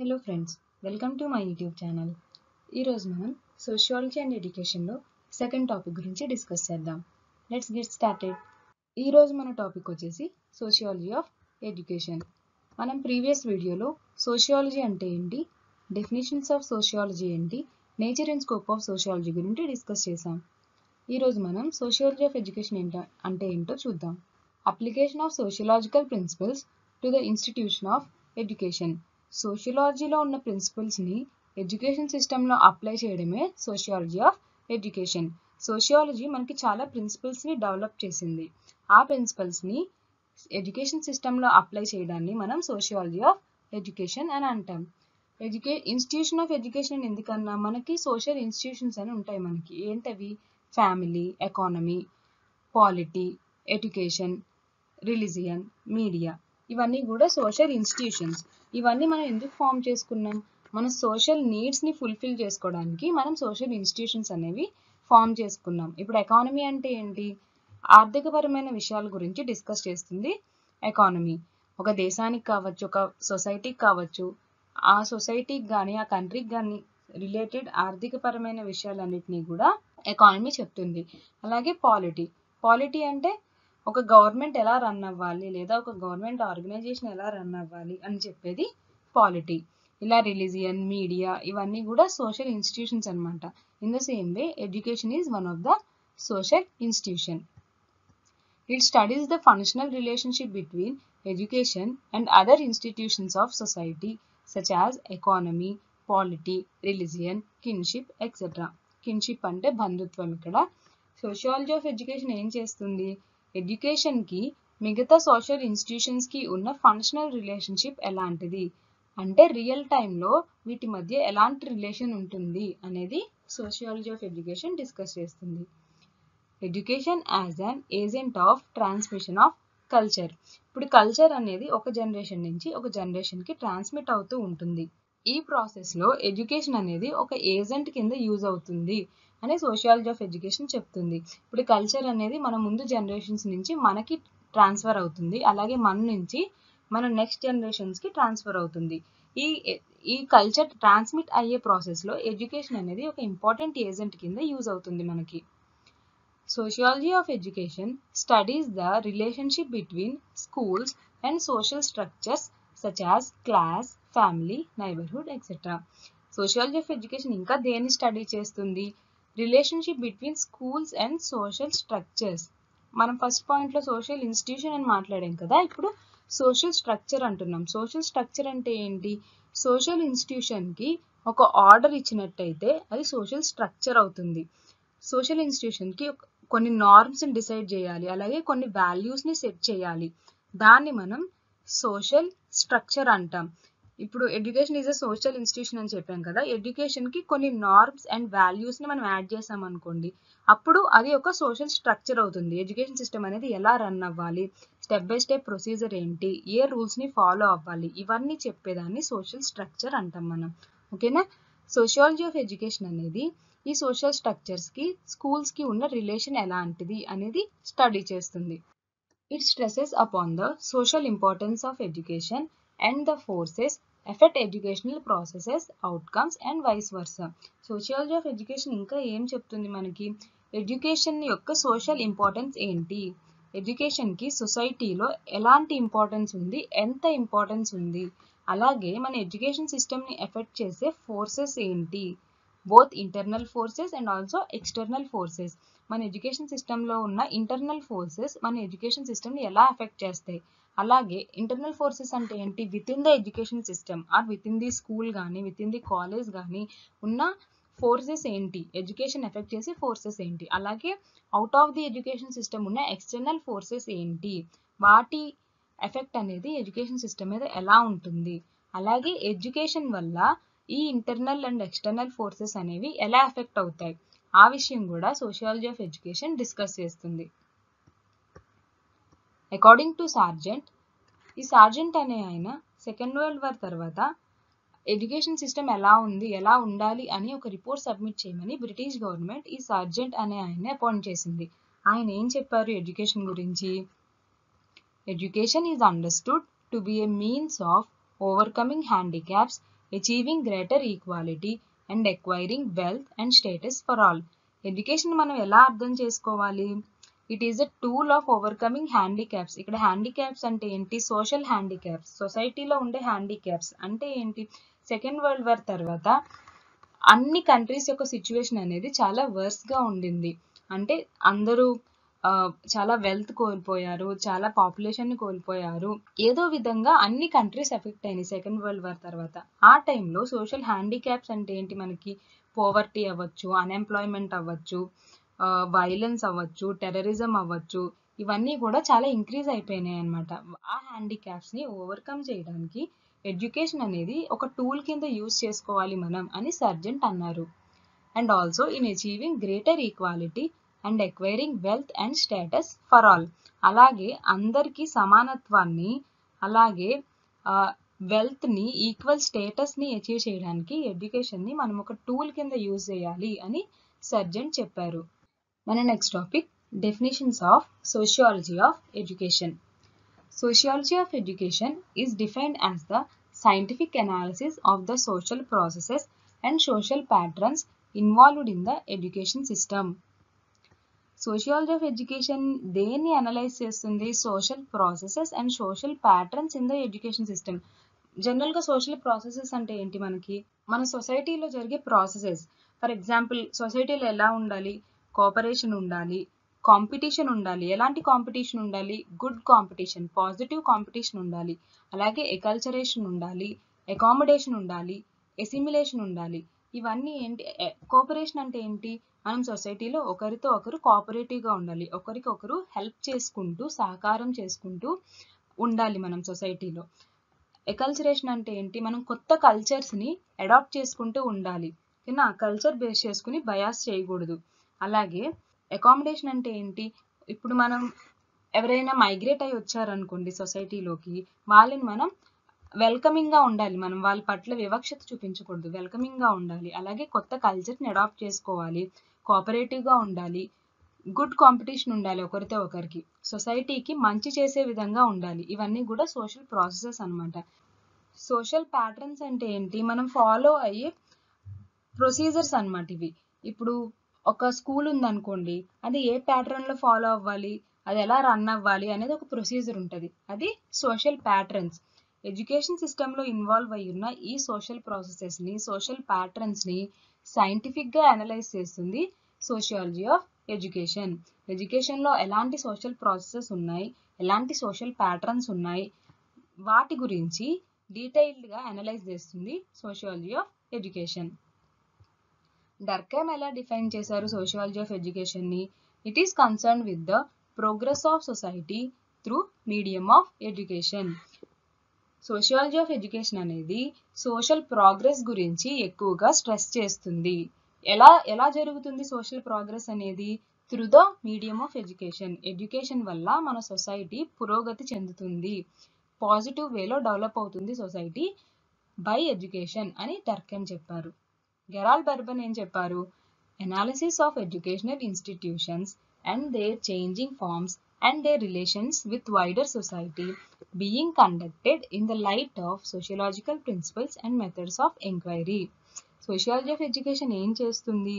Hello friends welcome to my YouTube channel ఈరోజు మనం sociology and ఎడ్యుకేషన్లో సెకండ్ టాపిక్ గురించి డిస్కస్ చేద్దాం లెట్స్ గెట్ స్టార్టెడ్ ఈరోజు మన టాపిక్ వచ్చేసి సోషియాలజీ ఆఫ్ ఎడ్యుకేషన్ మనం ప్రీవియస్ వీడియోలో సోషియాలజీ అంటే ఏంటి డెఫినేషన్స్ ఆఫ్ సోషియాలజీ ఏంటి nature and scope of sociology గురించి డిస్కస్ చేసాం ఈరోజు మనం సోషియాలజీ ఆఫ్ ఎడ్యుకేషన్ ఏంటో అంటే ఏంటో చూద్దాం application of sociological principles to the institution of education సోషియాలజీలో ఉన్న ప్రిన్సిపల్స్ని ఎడ్యుకేషన్ సిస్టంలో అప్లై చేయడమే సోషియాలజీ ఆఫ్ ఎడ్యుకేషన్ సోషియాలజీ మనకి చాలా ప్రిన్సిపల్స్ని డెవలప్ చేసింది ఆ ప్రిన్సిపల్స్ని ఎడ్యుకేషన్ సిస్టంలో అప్లై చేయడాన్ని మనం సోషియాలజీ ఆఫ్ ఎడ్యుకేషన్ అని అంటాం ఎడ్యుకే ఇన్స్టిట్యూషన్ ఆఫ్ ఎడ్యుకేషన్ ఎందుకన్నా మనకి సోషల్ ఇన్స్టిట్యూషన్స్ అని ఉంటాయి మనకి ఏంటవి family economy polity education religion media ఇవన్నీ కూడా సోషల్ ఇన్స్టిట్యూషన్స్ ఇవన్నీ మనం ఎందుకు ఫామ్ చేసుకున్నాం మన సోషల్ నీడ్స్ని ఫుల్ఫిల్ చేసుకోవడానికి మనం సోషల్ ఇన్స్టిట్యూషన్స్ అనేవి ఫామ్ చేసుకున్నాం ఇప్పుడు ఎకానమీ అంటే ఏంటి ఆర్థికపరమైన విషయాల గురించి డిస్కస్ చేస్తుంది ఎకానమీ ఒక దేశానికి కావచ్చు ఒక సొసైటీకి కావచ్చు ఆ సొసైటీకి కానీ ఆ కంట్రీకి కానీ రిలేటెడ్ ఆర్థికపరమైన విషయాలన్నిటినీ కూడా ఎకానమీ చెప్తుంది అలాగే పాలిటీ పాలిటీ అంటే ఒక గవర్నమెంట్ ఎలా రన్ అవ్వాలి లేదా ఒక గవర్నమెంట్ ఆర్గనైజేషన్ ఎలా రన్ అవ్వాలి అని చెప్పేది పాలిటీ ఇలా రిలీజియన్ మీడియా ఇవన్నీ కూడా సోషల్ ఇన్స్టిట్యూషన్స్ అనమాట in the same way education is one of the social institution it studies the functional relationship between education and other institutions of society such as economy polity religion kinship etcetera kinship అంటే బంధుత్వం ఇక్కడ sociology of education ఏం చేస్తుంది ఎడ్యుకేషన్కి మిగతా social ఇన్స్టిట్యూషన్స్కి ఉన్న functional relationship ఎలాంటిది అంటే రియల్ టైంలో వీటి మధ్య ఎలాంటి రిలేషన్ ఉంటుంది అనేది సోషియాలజీ ఆఫ్ ఎడ్యుకేషన్ డిస్కస్ చేస్తుంది education as an agent of transmission of culture ఇప్పుడు కల్చర్ అనేది ఒక జనరేషన్ నుంచి ఒక జనరేషన్కి ట్రాన్స్మిట్ అవుతూ ఉంటుంది ఈ ప్రాసెస్లో ఎడ్యుకేషన్ అనేది ఒక ఏజెంట్ కింద యూజ్ అవుతుంది అని సోషియాలజీ ఆఫ్ ఎడ్యుకేషన్ చెప్తుంది ఇప్పుడు కల్చర్ అనేది మన ముందు జనరేషన్స్ నుంచి మనకి ట్రాన్స్ఫర్ అవుతుంది అలాగే మన నుంచి మన నెక్స్ట్ జనరేషన్స్కి ట్రాన్స్ఫర్ అవుతుంది ఈ ఈ కల్చర్ ట్రాన్స్మిట్ అయ్యే ప్రాసెస్లో ఎడ్యుకేషన్ అనేది ఒక ఇంపార్టెంట్ ఏజెంట్ కింద యూజ్ అవుతుంది మనకి sociology of education studies the relationship between schools and social structures such as class family neighbourhood etcetera sociology of education ఇంకా దేన్ని స్టడీ చేస్తుంది relationship between schools and social structures మనం first పాయింట్లో social institution అని మాట్లాడాం కదా ఇప్పుడు సోషల్ స్ట్రక్చర్ అంటున్నాం సోషల్ స్ట్రక్చర్ అంటే ఏంటి సోషల్ ఇన్స్టిట్యూషన్కి ఒక ఆర్డర్ ఇచ్చినట్టయితే అది సోషల్ స్ట్రక్చర్ అవుతుంది సోషల్ ఇన్స్టిట్యూషన్కి కొన్ని నార్మ్స్ని డిసైడ్ చేయాలి అలాగే కొన్ని వాల్యూస్ని సెట్ చేయాలి దాన్ని మనం సోషల్ స్ట్రక్చర్ అంటాం ఇప్పుడు education is a social institution అని చెప్పాం కదా ఎడ్యుకేషన్కి కొన్ని నార్మ్స్ అండ్ వాల్యూస్ని మనం యాడ్ చేసాం అనుకోండి అప్పుడు అది ఒక సోషల్ స్ట్రక్చర్ అవుతుంది ఎడ్యుకేషన్ సిస్టమ్ అనేది ఎలా రన్ అవ్వాలి స్టెప్ బై స్టెప్ ప్రొసీజర్ ఏంటి ఏ రూల్స్ని ఫాలో అవ్వాలి ఇవన్నీ చెప్పేదాన్ని సోషల్ స్ట్రక్చర్ అంటాం మనం ఓకేనా సోషియాలజీ ఆఫ్ ఎడ్యుకేషన్ అనేది ఈ సోషల్ స్ట్రక్చర్స్కి స్కూల్స్కి ఉన్న రిలేషన్ ఎలాంటిది అనేది స్టడీ చేస్తుంది it stresses upon the social importance of education and the forces effect educational processes outcomes and vice versa sociology of education ఇంకా ఏం చెప్తుంది మనకి ఎడ్యుకేషన్ యొక్క సోషల్ ఇంపార్టెన్స్ ఏంటి ఎడ్యుకేషన్కి సొసైటీలో ఎలాంటి ఇంపార్టెన్స్ ఉంది ఎంత ఇంపార్టెన్స్ ఉంది అలాగే మన ఎడ్యుకేషన్ సిస్టమ్ని ఎఫెక్ట్ చేసే ఫోర్సెస్ ఏంటి both internal forces and also external forces మన ఎడ్యుకేషన్ సిస్టంలో ఉన్న ఇంటర్నల్ ఫోర్సెస్ మన ఎడ్యుకేషన్ సిస్టమ్ని ఎలా ఎఫెక్ట్ చేస్తాయి అలాగే ఇంటర్నల్ ఫోర్సెస్ అంటే ఏంటి within the education system or within the school కానీ విత్ ఇన్ ది కాలేజ్ కానీ ఉన్న ఫోర్సెస్ ఏంటి ఎడ్యుకేషన్ ఎఫెక్ట్ చేసే ఫోర్సెస్ ఏంటి అలాగే out of the education system ఉన్న ఎక్స్టర్నల్ ఫోర్సెస్ ఏంటి వాటి ఎఫెక్ట్ అనేది ఎడ్యుకేషన్ సిస్టమ్ మీద ఎలా ఉంటుంది అలాగే ఎడ్యుకేషన్ వల్ల ఈ ఇంటర్నల్ అండ్ ఎక్స్టర్నల్ ఫోర్సెస్ అనేవి ఎలా ఎఫెక్ట్ అవుతాయి ఆ విషయం కూడా సోషియాలజీ ఆఫ్ ఎడ్యుకేషన్ డిస్కస్ చేస్తుంది అకార్డింగ్ టు సార్జెంట్ ఈ సార్జెంట్ అనే ఆయన సెకండ్ వరల్డ్ వార్ తర్వాత ఎడ్యుకేషన్ సిస్టమ్ ఎలా ఉంది ఎలా ఉండాలి అని ఒక రిపోర్ట్ సబ్మిట్ చేయమని బ్రిటిష్ గవర్నమెంట్ ఈ సార్జెంట్ అనే ఆయన్ని అపాయింట్ చేసింది ఆయన ఏం చెప్పారు ఎడ్యుకేషన్ గురించి education is understood to be a means of overcoming handicaps achieving greater equality and acquiring wealth and status for all education మనం ఎలా అర్థం చేసుకోవాలి it is a tool of overcoming handicaps ఇక్కడ హ్యాండిక్యాప్స్ అంటే ఏంటి సోషల్ హ్యాండిక్యాప్స్ సొసైటీలో ఉండే handicaps అంటే ఏంటి సెకండ్ వరల్డ్ వార్ తర్వాత అన్ని కంట్రీస్ యొక్క సిచ్యువేషన్ అనేది చాలా వర్స్ గా ఉండింది అంటే అందరూ ఆ, చాలా వెల్త్ కోల్పోయారు చాలా పాపులేషన్ ని కోల్పోయారు ఏదో విధంగా అన్ని కంట్రీస్ ఎఫెక్ట్ అయినాయి సెకండ్ వరల్డ్ వార్ తర్వాత ఆ టైంలో సోషల్ హ్యాండిక్యాప్స్ అంటే ఏంటి మనకి పోవర్టీ అవ్వచ్చు అన్ఎంప్లాయ్మెంట్ అవ్వచ్చు వైలెన్స్ అవ్వచ్చు టెర్రరిజం అవ్వచ్చు ఇవన్నీ కూడా చాలా ఇంక్రీజ్ అయిపోయినాయి అనమాట ఆ హ్యాండిక్యాప్స్ ని ఓవర్కమ్ చేయడానికి ఎడ్యుకేషన్ అనేది ఒక టూల్ కింద యూజ్ చేసుకోవాలి మనం అని సర్జెంట్ అన్నారు and also in achieving greater equality and acquiring wealth and status for all అలాగే అందరికీ సమానత్వాన్ని అలాగే వెల్త్ ని ఈక్వల్ స్టేటస్ ని అచీవ్ చేయడానికి ఎడ్యుకేషన్ ని మనం ఒక టూల్ కింద యూజ్ చేయాలి అని సర్జెంట్ చెప్పారు మన next topic definitions of sociology of education Sociology of education is defined as the scientific analysis of the social processes and social patterns involved in the education system. Sociology of education దేన్ని analyse చేస్తుంది social processes and social patterns in the education system general గా social processes అంటే ఏంటి మనకి మన సొసైటీలో జరిగే processes for example సొసైటీలో ఎలా ఉండాలి కోఆపరేషన్ ఉండాలి కాంపిటీషన్ ఉండాలి ఎలాంటి కాంపిటీషన్ ఉండాలి గుడ్ కాంపిటీషన్ పాజిటివ్ కాంపిటీషన్ ఉండాలి అలాగే ఎకల్చరేషన్ ఉండాలి అకామిడేషన్ ఉండాలి ఎసిమిలేషన్ ఉండాలి ఇవన్నీ ఏంటి కోఆపరేషన్ అంటే ఏంటి మనం సొసైటీలో ఒకరితో ఒకరు కోఆపరేటివ్ గా ఉండాలి ఒకరికి ఒకరు హెల్ప్ చేసుకుంటూ సహకారం చేసుకుంటూ ఉండాలి మనం సొసైటీలో ఎకల్చరేషన్ అంటే ఏంటి మనం కొత్త కల్చర్స్ ని అడాప్ట్ చేసుకుంటూ ఉండాలి ఓకేనా కల్చర్ బేస్ చేసుకుని బయాస్ చేయకూడదు అలాగే అకామిడేషన్ అంటే ఏంటి ఇప్పుడు మనం ఎవరైనా మైగ్రేట్ అయి వచ్చారనుకోండి సొసైటీలోకి వాళ్ళని మనం వెల్కమింగ్ గా ఉండాలి మనం వాళ్ళ పట్ల వివక్షత చూపించకూడదు వెల్కమింగ్ గా ఉండాలి అలాగే కొత్త కల్చర్ ని అడాప్ట్ చేసుకోవాలి కోఆపరేటివ్ గా ఉండాలి గుడ్ కాంపిటీషన్ ఉండాలి ఒకరితో ఒకరికి సొసైటీకి మంచి చేసే విధంగా ఉండాలి ఇవన్నీ కూడా సోషల్ ప్రాసెసెస్ అన్నమాట సోషల్ ప్యాటర్న్స్ అంటే ఏంటి మనం ఫాలో అయ్యే ప్రొసీజర్స్ అన్నమాట ఇవి ఇప్పుడు ఒక స్కూల్ ఉందనుకోండి అది ఏ ప్యాటర్న్ లో ఫాలో అవ్వాలి అది ఎలా రన్ అవ్వాలి అనేది ఒక ప్రొసీజర్ ఉంటుంది అది సోషల్ ప్యాటర్న్స్ ఎడ్యుకేషన్ సిస్టంలో ఇన్వాల్వ్ అయి ఉన్న ఈ సోషల్ ప్రాసెసెస్ ని సోషల్ ప్యాటర్న్స్ ని సైంటిఫిక్ గా అనలైజ్ చేస్తుంది సోషియాలజీ ఆఫ్ ఎడ్యుకేషన్ ఎడ్యుకేషన్ లో ఎలాంటి సోషల్ ప్రాసెసెస్ ఉన్నాయి ఎలాంటి సోషల్ ప్యాటర్న్స్ ఉన్నాయి వాటి గురించి డీటెయిల్డ్ గా అనలైజ్ చేస్తుంది సోషియాలజీ ఆఫ్ ఎడ్యుకేషన్ డర్కమ్ ఎలా డిఫైన్ చేశారు సోషియాలజీ ఆఫ్ ఎడ్యుకేషన్ ని it is concern with the progress of society through medium of education sociology of education అనేది సోషల్ ప్రోగ్రెస్ గురించి ఎక్కువగా స్ట్రెస్ చేస్తుంది ఎలా ఎలా జరుగుతుంది సోషల్ ప్రోగ్రెస్ అనేది through the medium of education education వల్ల మన సొసైటీ పురోగతి చెందుతుంది పాజిటివ్ వేలో డెవలప్ అవుతుంది సొసైటీ బై ఎడ్యుకేషన్ అని టర్కెన్ చెప్పారు గెరాల్ బర్బన్ ఏం చెప్పారు analysis of educational institutions and their changing forms and their relations with wider society being conducted in the light of sociological principles and methods of inquiry. Sociology of education ఏం చేస్తుంది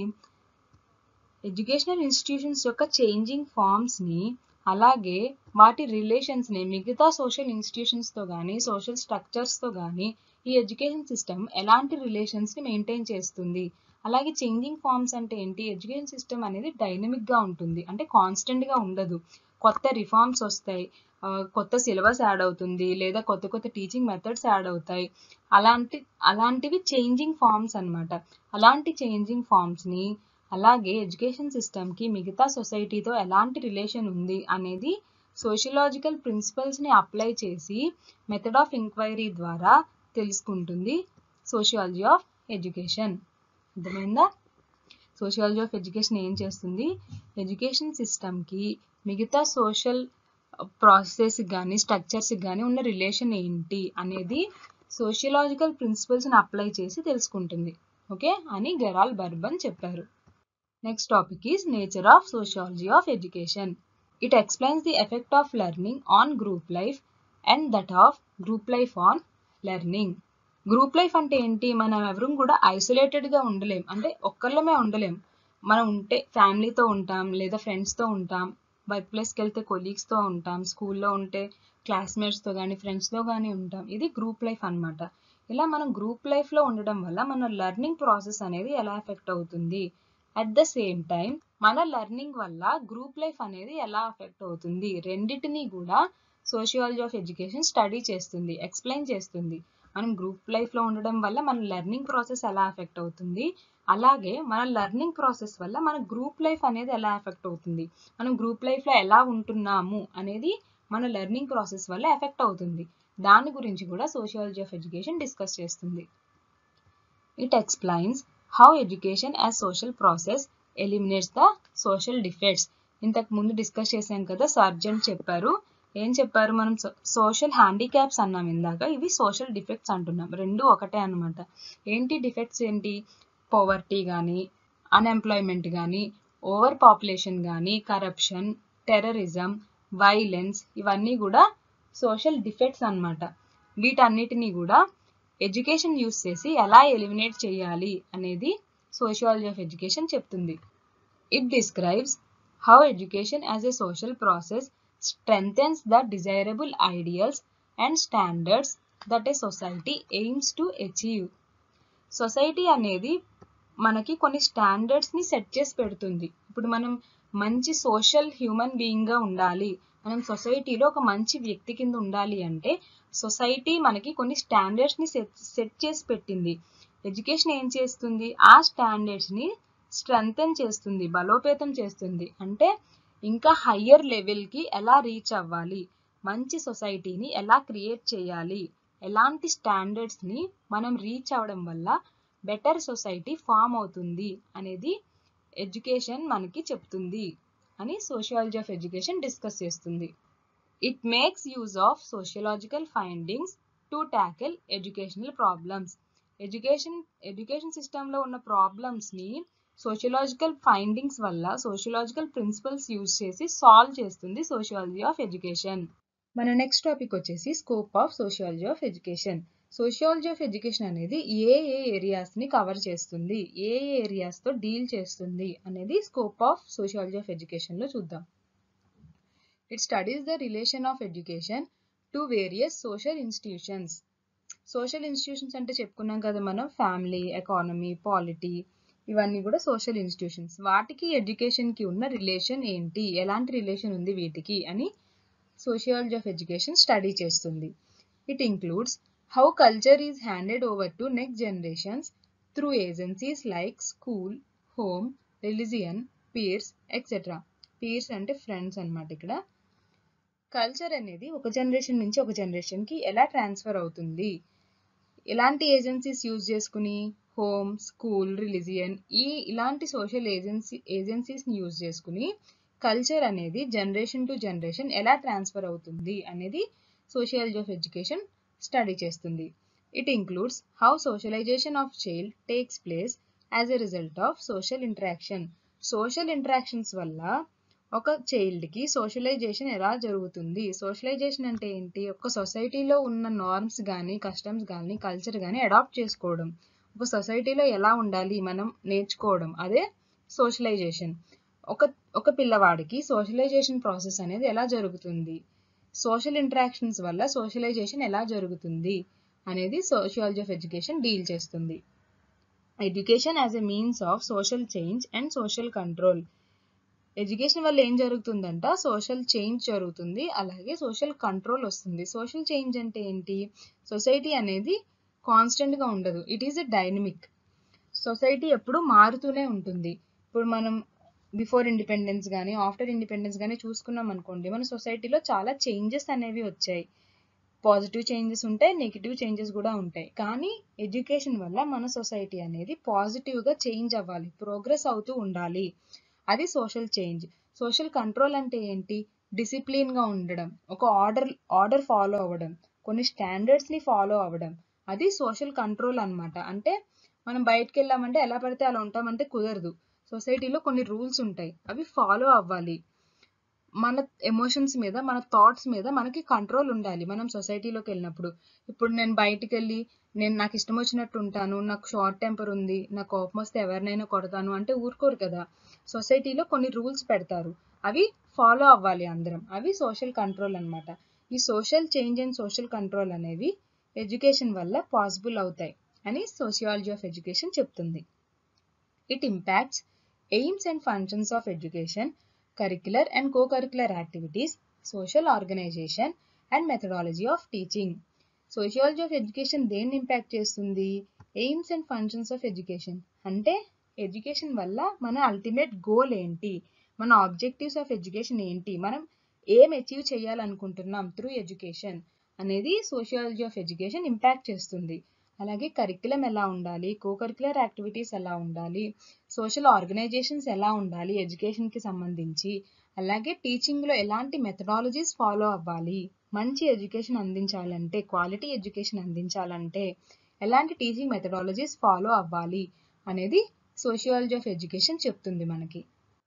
educational institutions యొక్క changing forms ని అలాగే వాటి relations ని మిగతా social institutions తో కానీ సోషల్ స్ట్రక్చర్స్ తో కానీ ఈ ఎడ్యుకేషన్ సిస్టమ్ ఎలాంటి రిలేషన్స్ ని మెయింటైన్ చేస్తుంది అలాగే చేంజింగ్ ఫార్మ్స్ అంటే ఏంటి ఎడ్యుకేషన్ సిస్టమ్ అనేది డైనమిక్ గా ఉంటుంది అంటే కాన్స్టెంట్ గా ఉండదు కొత్త రిఫార్మ్స్ వస్తాయి ఆ, కొత్త సిలబస్ యాడ్ అవుతుంది లేదా కొత్త కొత్త టీచింగ్ మెథడ్స్ యాడ్ అవుతాయి అలాంటి అలాంటివి చేంజింగ్ ఫార్మ్స్ అన్నమాట అలాంటి చేంజింగ్ ఫార్మ్స్ ని అలాగే ఎడ్యుకేషన్ సిస్టమ్ కి మిగతా సొసైటీతో ఎలాంటి రిలేషన్ ఉంది అనేది సోషియలాజికల్ ప్రిన్సిపల్స్ ని అప్లై చేసి మెథడ్ ఆఫ్ ఎంక్వైరీ ద్వారా తెలుసుకుంటుంది సోషియాలజీ ఆఫ్ ఎడ్యుకేషన్ అర్థమైందా సోషియాలజీ ఆఫ్ ఎడ్యుకేషన్ ఏం చేస్తుంది ఎడ్యుకేషన్ సిస్టమ్కి మిగతా సోషల్ ప్రాసెస్ కానీ స్ట్రక్చర్స్ కానీ ఉన్న రిలేషన్ ఏంటి అనేది సోషియలాజికల్ ప్రిన్సిపల్స్ని అప్లై చేసి తెలుసుకుంటుంది ఓకే అని గెరాల్ బర్బన్ చెప్పారు next topic is nature of sociology of education it explains the effect of learning on group life and that of group life on learning group life అంటే ఏంటి మనం ఎవరు కూడా ఐసోలేటెడ్ గా ఉండలేం అంటే ఒక్కళ్ళమే ఉండలేం మనం ఉంటే ఫ్యామిలీతో ఉంటాం లేదా ఫ్రెండ్స్ తో ఉంటాం వర్క్ ప్లేస్కి వెళ్తే కొలీగ్స్ తో ఉంటాం స్కూల్లో ఉంటే క్లాస్మేట్స్ తో కానీ ఫ్రెండ్స్ తో కానీ ఉంటాం ఇది గ్రూప్ లైఫ్ అన్నమాట ఇలా మనం గ్రూప్ లైఫ్ లో ఉండడం వల్ల మన లెర్నింగ్ ప్రాసెస్ అనేది ఎలా ఎఫెక్ట్ అవుతుంది అట్ ద సేమ్ టైం మన లెర్నింగ్ వల్ల గ్రూప్ లైఫ్ అనేది ఎలా ఎఫెక్ట్ అవుతుంది రెండిటిని కూడా సోషియాలజీ ఆఫ్ ఎడ్యుకేషన్ స్టడీ చేస్తుంది ఎక్స్ప్లెయిన్ చేస్తుంది మనం గ్రూప్ లైఫ్ లో ఉండడం వల్ల మన లెర్నింగ్ ప్రాసెస్ ఎలా ఎఫెక్ట్ అవుతుంది అలాగే మన లెర్నింగ్ ప్రాసెస్ వల్ల మన గ్రూప్ లైఫ్ అనేది ఎలా ఎఫెక్ట్ అవుతుంది మనం గ్రూప్ లైఫ్ లో ఎలా ఉంటున్నాము అనేది మన లెర్నింగ్ ప్రాసెస్ వల్ల ఎఫెక్ట్ అవుతుంది దాని గురించి కూడా సోషియాలజీ ఆఫ్ ఎడ్యుకేషన్ డిస్కస్ చేస్తుంది it explains how education as social process eliminates the social defects ఇంతకు ముందు డిస్కస్ చేశాం కదా సర్జన్ చెప్పారు ఏం చెప్పారు మనం సోషల్ హ్యాండిక్యాప్స్ అన్నాం ఇందాక ఇవి సోషల్ డిఫెక్ట్స్ అంటున్నాం రెండు ఒకటే అన్నమాట ఏంటి డిఫెక్ట్స్ ఏంటి పోవర్టీ కానీ అన్ఎంప్లాయ్మెంట్ కానీ ఓవర్ పాపులేషన్ కానీ కరప్షన్ టెర్రరిజం వైలెన్స్ ఇవన్నీ కూడా సోషల్ డిఫెక్ట్స్ అన్నమాట వీటన్నిటిని కూడా ఎడ్యుకేషన్ యూస్ చేసి ఎలా ఎలిమినేట్ చేయాలి అనేది సోషియాలజీ ఆఫ్ ఎడ్యుకేషన్ చెప్తుంది it describes how education as a social process strengthens the desirable ideals and standards that a society aims to achieve. Society అనేది మనకి కొన్ని స్టాండర్డ్స్ ని సెట్ చేసి పెడుతుంది ఇప్పుడు మనం మంచి సోషల్ హ్యూమన్ బీయింగ్ గా ఉండాలి మనం సొసైటీలో ఒక మంచి వ్యక్తి కింద ఉండాలి అంటే సొసైటీ మనకి కొన్ని స్టాండర్డ్స్ ని సెట్ సెట్ చేసి పెట్టింది ఎడ్యుకేషన్ ఏం చేస్తుంది ఆ స్టాండర్డ్స్ ని స్ట్రెంగ్తన్ చేస్తుంది బలోపేతం చేస్తుంది అంటే ఇంకా హయ్యర్ లెవెల్కి ఎలా రీచ్ అవ్వాలి మంచి సొసైటీని ఎలా క్రియేట్ చేయాలి ఎలాంటి స్టాండర్డ్స్ని మనం రీచ్ అవ్వడం వల్ల బెటర్ సొసైటీ ఫామ్ అవుతుంది అనేది ఎడ్యుకేషన్ మనకి చెప్తుంది అని సోషియాలజీ ఆఫ్ ఎడ్యుకేషన్ డిస్కస్ చేస్తుంది it makes use of sociological findings to tackle educational problems education education సిస్టంలో ఉన్న ప్రాబ్లమ్స్ని సోషియలాజికల్ ఫైండింగ్స్ వల్ల సోషియలాజికల్ ప్రిన్సిపల్స్ యూజ్ చేసి సాల్వ్ చేస్తుంది సోషియాలజీ ఆఫ్ ఎడ్యుకేషన్ మన నెక్స్ట్ టాపిక్ వచ్చేసి scope of sociology of education sociology of education అనేది ఏ ఏ ఏరియాస్ ని కవర్ చేస్తుంది ఏ ఏ ఏరియాస్ తో డీల్ చేస్తుంది అనేది scope of sociology of education లో చూద్దాం it studies the relation of education to various social institutions social institutions అంటే చెప్పుకున్నాం కదా మనం ఫ్యామిలీ ఎకానమీ పాలిటీ ఇవన్నీ కూడా సోషల్ ఇన్స్టిట్యూషన్స్ వాటికి ఎడ్యుకేషన్కి ఉన్న రిలేషన్ ఏంటి ఎలాంటి రిలేషన్ ఉంది వీటికి అని సోషియాలజీ ఆఫ్ ఎడ్యుకేషన్ స్టడీ చేస్తుంది it includes how culture is handed over to next generations through agencies like school home religion peers etcetera peers అంటే ఫ్రెండ్స్ అనమాట ఇక్కడ కల్చర్ అనేది ఒక జనరేషన్ నుంచి ఒక జనరేషన్కి ఎలా ట్రాన్స్ఫర్ అవుతుంది ఎలాంటి ఏజెన్సీస్ యూజ్ చేసుకుని హోమ్ స్కూల్ రిలిజియన్ ఈ ఇలాంటి సోషల్ ఏజెన్సీ ఏజెన్సీస్ని యూజ్ చేసుకుని కల్చర్ అనేది జనరేషన్ టు జనరేషన్ ఎలా ట్రాన్స్ఫర్ అవుతుంది అనేది సోషియాలజీ ఆఫ్ ఎడ్యుకేషన్ స్టడీ చేస్తుంది it includes how socialisation of child takes place as a result of social interaction social interactions వల్ల ఒక చైల్డ్కి సోషలైజేషన్ ఎలా జరుగుతుంది సోషలైజేషన్ అంటే ఏంటి ఒక సొసైటీలో ఉన్న నార్మ్స్ కానీ కస్టమ్స్ కానీ కల్చర్ కానీ అడాప్ట్ చేసుకోవడం ఒక సొసైటీలో ఎలా ఉండాలి మనం నేర్చుకోవడం అదే సోషలైజేషన్ ఒక ఒక పిల్లవాడికి సోషలైజేషన్ ప్రాసెస్ అనేది ఎలా జరుగుతుంది సోషల్ ఇంటరాక్షన్స్ వల్ల సోషలైజేషన్ ఎలా జరుగుతుంది అనేది సోషియాలజీ ఆఫ్ ఎడ్యుకేషన్ డీల్ చేస్తుంది education as a means of social change and social control education వల్ల ఏం జరుగుతుందంట సోషల్ చేంజ్ జరుగుతుంది అలాగే సోషల్ కంట్రోల్ వస్తుంది సోషల్ చేంజ్ అంటే ఏంటి సొసైటీ అనేది కాన్స్టెంట్ గా ఉండదు it is a dynamic society ఎప్పుడు మారుతూనే ఉంటుంది ఇప్పుడు మనం బిఫోర్ ఇండిపెండెన్స్ కానీ ఆఫ్టర్ ఇండిపెండెన్స్ కానీ చూసుకున్నాం అనుకోండి మన సొసైటీలో చాలా చేంజెస్ అనేవి వచ్చాయి పాజిటివ్ చేంజెస్ ఉంటాయి నెగిటివ్ చేంజెస్ కూడా ఉంటాయి కానీ ఎడ్యుకేషన్ వల్ల మన సొసైటీ అనేది పాజిటివ్గా చేంజ్ అవ్వాలి ప్రోగ్రెస్ అవుతూ ఉండాలి అది సోషల్ చేంజ్ సోషల్ కంట్రోల్ అంటే ఏంటి డిసిప్లిన్గా ఉండడం ఒక ఆర్డర్ ఆర్డర్ ఫాలో అవ్వడం కొన్ని స్టాండర్డ్స్ని ఫాలో అవ్వడం అది సోషల్ కంట్రోల్ అన్నమాట అంటే మనం బయటకు వెళ్ళామంటే ఎలా పడితే అలా ఉంటామంటే కుదరదు సొసైటీలో కొన్ని రూల్స్ ఉంటాయి అవి ఫాలో అవ్వాలి మన ఎమోషన్స్ మీద మన థాట్స్ మీద మనకి కంట్రోల్ ఉండాలి మనం సొసైటీలోకి వెళ్ళినప్పుడు ఇప్పుడు నేను బయటికి వెళ్ళి నేను నాకు ఇష్టం వచ్చినట్టు ఉంటాను నాకు షార్ట్ టెంపర్ ఉంది నాకు కోపం వస్తే ఎవరినైనా కొడతాను అంటే ఊరుకోరు కదా సొసైటీలో కొన్ని రూల్స్ పెడతారు అవి ఫాలో అవ్వాలి అందరం అవి సోషల్ కంట్రోల్ అన్నమాట ఈ social change and social control అనేవి ఎడ్యుకేషన్ వల్ల పాసిబుల్ అవుతాయి అని సోషియాలజీ ఆఫ్ ఎడ్యుకేషన్ చెప్తుంది it impacts aims and functions of education curricular and co-curricular activities, social organization and methodology of teaching. Sociology of education దేన్ని impact చేస్తుంది aims and functions of education అంటే education వల్ల మన ultimate goal ఏంటి మన objectives of education ఏంటి మనం ఏం అచీవ్ చేయాలనుకుంటున్నాం త్రూ ఎడ్యుకేషన్ అనేది సోషియాలజీ ఆఫ్ ఎడ్యుకేషన్ ఇంపాక్ట్ చేస్తుంది అలాగే కరిక్యులం ఎలా ఉండాలి కోకరిక్యులర్ యాక్టివిటీస్ ఎలా ఉండాలి సోషల్ ఆర్గనైజేషన్స్ ఎలా ఉండాలి ఎడ్యుకేషన్కి సంబంధించి అలాగే టీచింగ్లో ఎలాంటి మెథడాలజీస్ ఫాలో అవ్వాలి మంచి ఎడ్యుకేషన్ అందించాలంటే క్వాలిటీ ఎడ్యుకేషన్ అందించాలంటే ఎలాంటి టీచింగ్ మెథడాలజీస్ ఫాలో అవ్వాలి అనేది సోషియాలజీ ఆఫ్ ఎడ్యుకేషన్ చెప్తుంది మనకి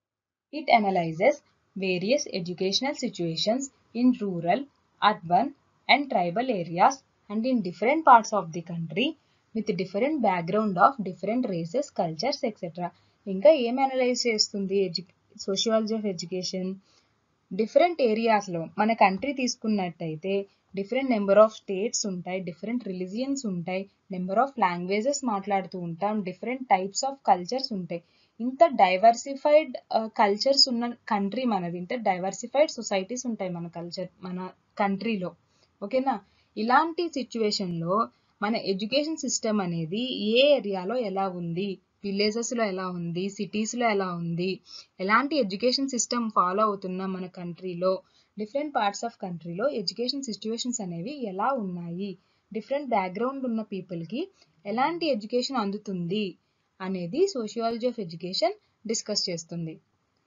it analyses various educational situations in rural urban and tribal areas and in different parts of the country with different background of different races, cultures, etc. ఇంకా ఏం analyse చేస్తుంది ఎడ్యు sociology of education different ఏరియాస్లో మన country తీసుకున్నట్టయితే different number of states ఉంటాయి different religions ఉంటాయి number of languages మాట్లాడుతూ ఉంటాం డిఫరెంట్ టైప్స్ ఆఫ్ కల్చర్స్ ఉంటాయి ఇంత డైవర్సిఫైడ్ కల్చర్స్ ఉన్న కంట్రీ మనది ఇంత డైవర్సిఫైడ్ సొసైటీస్ ఉంటాయి మన కల్చర్ మన కంట్రీలో ఓకేనా ఇలాంటి సిచ్యువేషన్లో మన ఎడ్యుకేషన్ సిస్టమ్ అనేది ఏ ఏరియాలో ఎలా ఉంది విలేజెస్లో ఎలా ఉంది సిటీస్లో ఎలా ఉంది ఎలాంటి ఎడ్యుకేషన్ సిస్టమ్ ఫాలో అవుతున్నాం మన కంట్రీలో డిఫరెంట్ పార్ట్స్ ఆఫ్ కంట్రీలో ఎడ్యుకేషన్ సిచ్యువేషన్స్ అనేవి ఎలా ఉన్నాయి డిఫరెంట్ బ్యాక్గ్రౌండ్ ఉన్న పీపుల్కి ఎలాంటి ఎడ్యుకేషన్ అందుతుంది అనేది సోషియాలజీ ఆఫ్ ఎడ్యుకేషన్ డిస్కస్ చేస్తుంది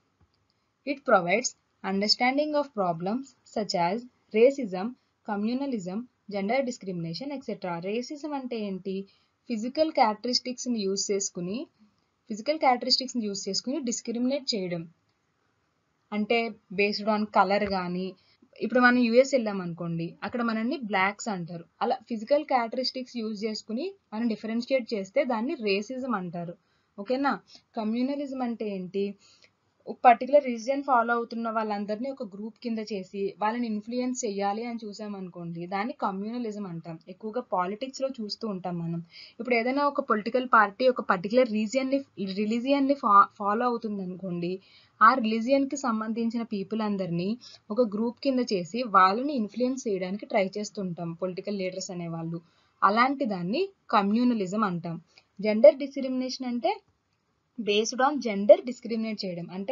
it provides understanding of problems such as racism communalism gender discrimination etcetera racism అంటే ఏంటి ఫిజికల్ క్యారెక్టరిస్టిక్స్ని యూస్ చేసుకుని ఫిజికల్ క్యారెక్టరిస్టిక్స్ని యూస్ చేసుకుని డిస్క్రిమినేట్ చేయడం అంటే బేస్డ్ ఆన్ కలర్ కానీ ఇప్పుడు మనం యూఎస్ వెళ్ళాం అనుకోండి అక్కడ మనల్ని బ్లాక్స్ అంటారు అలా ఫిజికల్ క్యారెక్టరిస్టిక్స్ యూజ్ చేసుకుని మనం డిఫరెన్షియేట్ చేస్తే దాన్ని రేసిజం అంటారు ఓకేనా కమ్యూనలిజం అంటే ఏంటి ఒక పర్టికులర్ రిలీజియన్ ఫాలో అవుతున్న వాళ్ళందరినీ ఒక గ్రూప్ కింద చేసి వాళ్ళని ఇన్ఫ్లుయెన్స్ చేయాలి అని చూసామనుకోండి దాన్ని కమ్యూనలిజం అంటాం ఎక్కువగా పాలిటిక్స్లో చూస్తూ ఉంటాం మనం ఇప్పుడు ఏదైనా ఒక పొలిటికల్ పార్టీ ఒక పర్టికులర్ రీజియన్ని రిలీజియన్ని ఫా ఫాలో అవుతుంది అనుకోండి ఆ రిలీజియన్కి సంబంధించిన పీపుల్ అందరినీ ఒక గ్రూప్ కింద చేసి వాళ్ళని ఇన్ఫ్లుయెన్స్ చేయడానికి ట్రై చేస్తుంటాం పొలిటికల్ లీడర్స్ అనేవాళ్ళు అలాంటి దాన్ని కమ్యూనలిజం అంటాం జెండర్ డిస్క్రిమినేషన్ అంటే బేస్డ్ ఆన్ జెండర్ డిస్క్రిమినేట్ చేయడం అంటే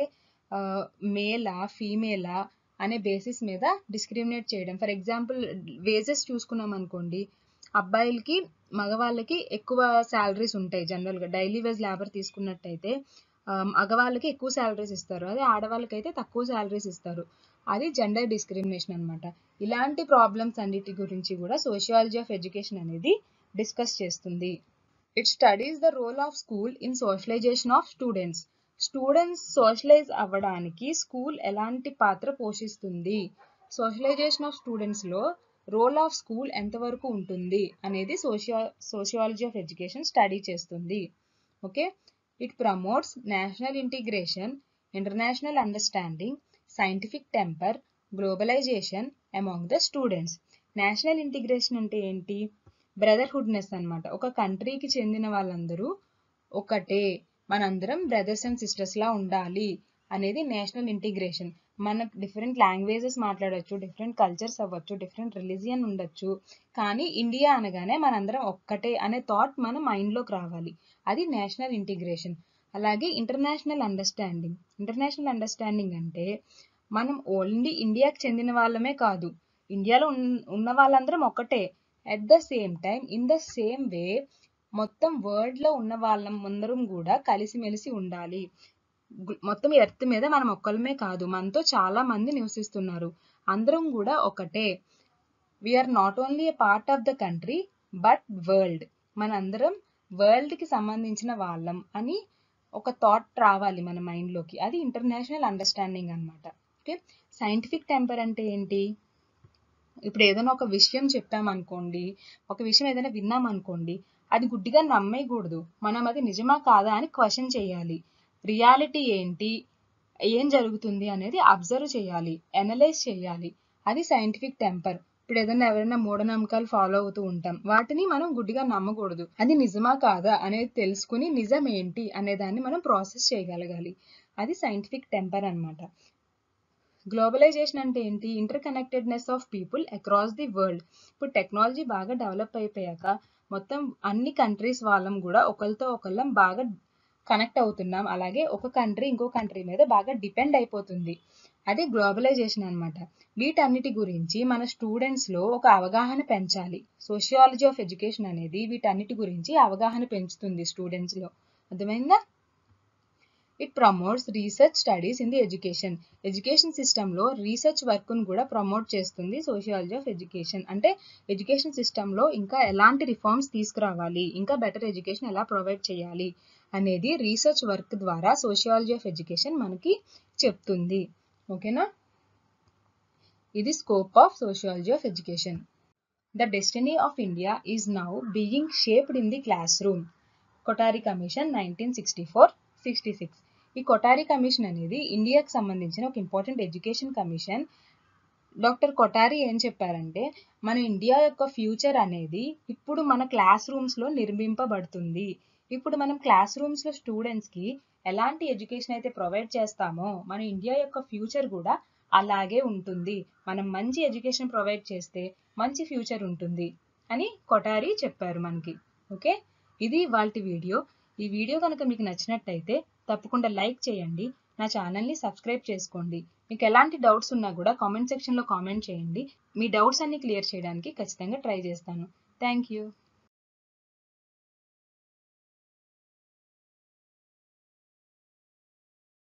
మేలా ఫీమేలా అనే బేసిస్ మీద డిస్క్రిమినేట్ చేయడం ఫర్ ఎగ్జాంపుల్ వేజెస్ చూసుకున్నాం అనుకోండి అబ్బాయిలకి మగవాళ్ళకి ఎక్కువ శాలరీస్ ఉంటాయి జనరల్గా డైలీ వేజ్ లేబర్ తీసుకున్నట్టయితే మగవాళ్ళకి ఎక్కువ శాలరీస్ ఇస్తారు అదే ఆడవాళ్ళకైతే తక్కువ శాలరీస్ ఇస్తారు అది జెండర్ డిస్క్రిమినేషన్ అనమాట ఇలాంటి ప్రాబ్లమ్స్ అన్నిటి గురించి కూడా సోషియాలజీ ఆఫ్ ఎడ్యుకేషన్ అనేది డిస్కస్ చేస్తుంది it studies the role of school in socialisation of students students socialise అవ్వడానికి స్కూల్ ఎలాంటి పాత్ర పోషిస్తుంది సోషలైజేషన్ ఆఫ్ స్టూడెంట్స్లో రోల్ ఆఫ్ స్కూల్ ఎంతవరకు ఉంటుంది అనేది సోషియా సోషియాలజీ ఆఫ్ ఎడ్యుకేషన్ స్టడీ చేస్తుంది okay it promotes national integration international understanding scientific temper globalisation among the students national integration అంటే ఏంటి బ్రదర్హుడ్నెస్ అనమాట ఒక కంట్రీకి చెందిన వాళ్ళందరూ ఒకటే మనందరం బ్రదర్స్ అండ్ సిస్టర్స్ లా ఉండాలి అనేది నేషనల్ ఇంటిగ్రేషన్ మన డిఫరెంట్ లాంగ్వేజెస్ మాట్లాడవచ్చు డిఫరెంట్ కల్చర్స్ అవ్వచ్చు డిఫరెంట్ రిలీజియన్ ఉండొచ్చు కానీ ఇండియా అనగానే మనందరం ఒక్కటే అనే థాట్ మన మైండ్లోకి రావాలి అది నేషనల్ ఇంటిగ్రేషన్ అలాగే ఇంటర్నేషనల్ అండర్స్టాండింగ్ ఇంటర్నేషనల్ అండర్స్టాండింగ్ అంటే మనం ఓన్లీ ఇండియాకి చెందిన వాళ్ళమే కాదు ఇండియాలో ఉన్న వాళ్ళందరం ఒక్కటే at the same time in the same way మొత్తం వరల్డ్లో ఉన్న వాళ్ళం అందరం కూడా కలిసిమెలిసి ఉండాలి మొత్తం ఎర్త్ మీద మనం ఒక్కలమే కాదు మనతో చాలా మంది నివసిస్తున్నారు అందరం కూడా ఒకటే we are not only a part of the country but world మనందరం వరల్డ్కి సంబంధించిన వాళ్ళం అని ఒక థాట్ రావాలి మన మైండ్లోకి అది ఇంటర్నేషనల్ అండర్స్టాండింగ్ అనమాట ఓకే సైంటిఫిక్ టెంపర్ అంటే ఏంటి ఇప్పుడు ఏదైనా ఒక విషయం చెప్పామనుకోండి ఒక విషయం ఏదైనా విన్నామనుకోండి అది గుడ్డిగా నమ్మేయకూడదు మనం అది నిజమా కాదా అని క్వశ్చన్ చేయాలి రియాలిటీ ఏంటి ఏం జరుగుతుంది అనేది అబ్జర్వ్ చేయాలి అనలైజ్ చేయాలి అది సైంటిఫిక్ టెంపర్ ఇప్పుడు ఏదైనా ఎవరైనా మూఢనమ్మకాలు ఫాలో అవుతూ ఉంటాం వాటిని మనం గుడ్డిగా నమ్మకూడదు అది నిజమా కాదా అనేది తెలుసుకుని నిజం ఏంటి అనే దాన్ని మనం ప్రాసెస్ చేయగలగాలి అది సైంటిఫిక్ టెంపర్ అన్నమాట గ్లోబలైజేషన్ అంటే ఏంటి interconnectedness of people across the world ఇప్పుడు టెక్నాలజీ బాగా డెవలప్ అయిపోయాక మొత్తం అన్ని కంట్రీస్ వాళ్ళం కూడా ఒకరితో ఒకళ్ళం బాగా కనెక్ట్ అవుతున్నాం అలాగే ఒక కంట్రీ ఇంకో కంట్రీ మీద బాగా డిపెండ్ అయిపోతుంది అది గ్లోబలైజేషన్ అన్నమాట వీటన్నిటి గురించి మన స్టూడెంట్స్లో ఒక అవగాహన పెంచాలి సోషియాలజీ ఆఫ్ ఎడ్యుకేషన్ అనేది వీటన్నిటి గురించి అవగాహన పెంచుతుంది స్టూడెంట్స్లో అర్థమైందా it promotes research studies in the education education సిస్టంలో రీసెర్చ్ వర్క్ను కూడా ప్రమోట్ చేస్తుంది సోషియాలజీ ఆఫ్ ఎడ్యుకేషన్ అంటే ఎడ్యుకేషన్ సిస్టంలో ఇంకా ఎలాంటి రిఫార్మ్స్ తీసుకురావాలి ఇంకా బెటర్ ఎడ్యుకేషన్ ఎలా ప్రొవైడ్ చేయాలి అనేది రీసెర్చ్ వర్క్ ద్వారా సోషియాలజీ ఆఫ్ ఎడ్యుకేషన్ మనకి చెప్తుంది ఓకేనా ఇది scope of sociology of education the destiny of India is now being shaped in the classroom Kothari commission nineteen sixty four sixty six ఈ Kothari commission అనేది ఇండియాకి సంబంధించిన ఒక important education commission doctor Kothari ఏం చెప్పారంటే మన ఇండియా యొక్క ఫ్యూచర్ అనేది ఇప్పుడు మన క్లాస్ రూమ్స్లో నిర్మింపబడుతుంది ఇప్పుడు మనం క్లాస్ రూమ్స్లో స్టూడెంట్స్కి ఎలాంటి ఎడ్యుకేషన్ అయితే ప్రొవైడ్ చేస్తామో మన ఇండియా యొక్క ఫ్యూచర్ కూడా అలాగే ఉంటుంది మనం మంచి ఎడ్యుకేషన్ ప్రొవైడ్ చేస్తే మంచి ఫ్యూచర్ ఉంటుంది అని కొటారి చెప్పారు మనకి ఓకే ఇది వాళ్ళ వీడియో ఈ వీడియో కనుక మీకు నచ్చినట్టయితే తప్పకుండా లైక్ చేయండి నా ఛానల్ని సబ్స్క్రైబ్ చేసుకోండి మీకు ఎలాంటి డౌట్స్ ఉన్నా కూడా కామెంట్ సెక్షన్లో కామెంట్ చేయండి మీ డౌట్స్ అన్ని క్లియర్ చేయడానికి ఖచ్చితంగా ట్రై చేస్తాను థ్యాంక్ యూ